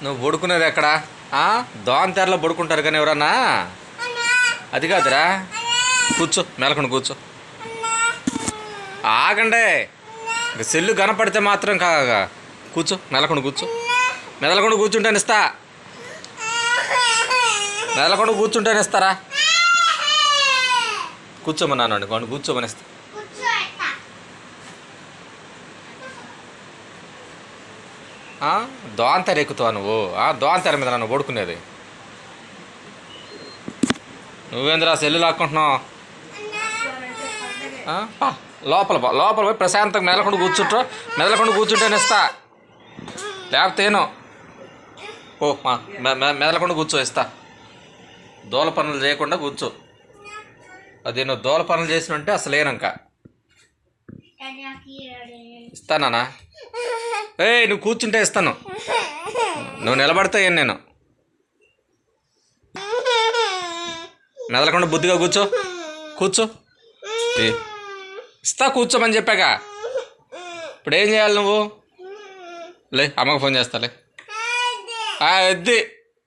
నువ్వు పడుకునేది ఎక్కడ దోన్ తెరలో పడుకుంటారు కానీ ఎవరన్నా అది కాదురా కూర్చో మేలకుండా కూర్చో ఆగండి ఇక సెల్లు కనపడితే మాత్రం కాగా కూర్చో మెలకుండా కూర్చో మెదలకుండా కూర్చుంటాను ఇస్తా మెదలకుండా కూర్చుంటాను ఇస్తారా కూర్చోమన్నాను కొన్ని కూర్చోమని ఇస్తా ఆ? దోంతెర ఎక్కుతావు నువ్వు ఆ దోంతెర మీద నన్ను పడుకునేది నువ్వేంద్రా సెల్లు లాక్కుంటున్నావు ఆ? పా, లోపల పో లోపల పోయి ప్రశాంతంగా మెదలకుండా కూర్చుంటారు మెదలకుండా కూర్చుంటేనే ఇస్తా లేకపోతే ఏనో ఓ మా మె- మె- మెదలకుండా కూర్చో ఇస్తా దోల పనులు చేయకుండా కూర్చో అది నువ్వు దోల పనులు చేసినంటే అసలు ఏనంక ఇస్తానా ఏయ్ నువ్వు కూర్చుంటే ఇస్తాను నువ్వు నిలబడితే ఏం నేను మెదలకుండా బుద్ధిగా కూర్చో కూర్చో ఏ, ఇస్తా కూర్చోమని చెప్పాక ఇప్పుడు ఏం చేయాలి నువ్వు లే అమ్మకు ఫోన్ చేస్తాలే ఆ, ఎద్ది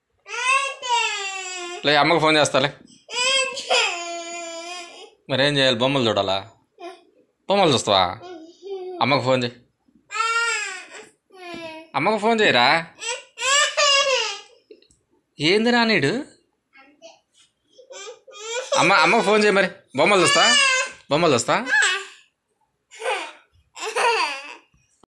లే అమ్మకు ఫోన్ చేస్తాలే మరేం చేయాలి బొమ్మలు చూడాలా బొమ్మలు చూస్తావా అమ్మకు ఫోన్ చేయి అమ్మకు ఫోన్ చేయరా ఏంది నానీడు అమ్మ అమ్మకు ఫోన్ చేయి మరి బొమ్మలు చూస్తా బొమ్మలు చూస్తా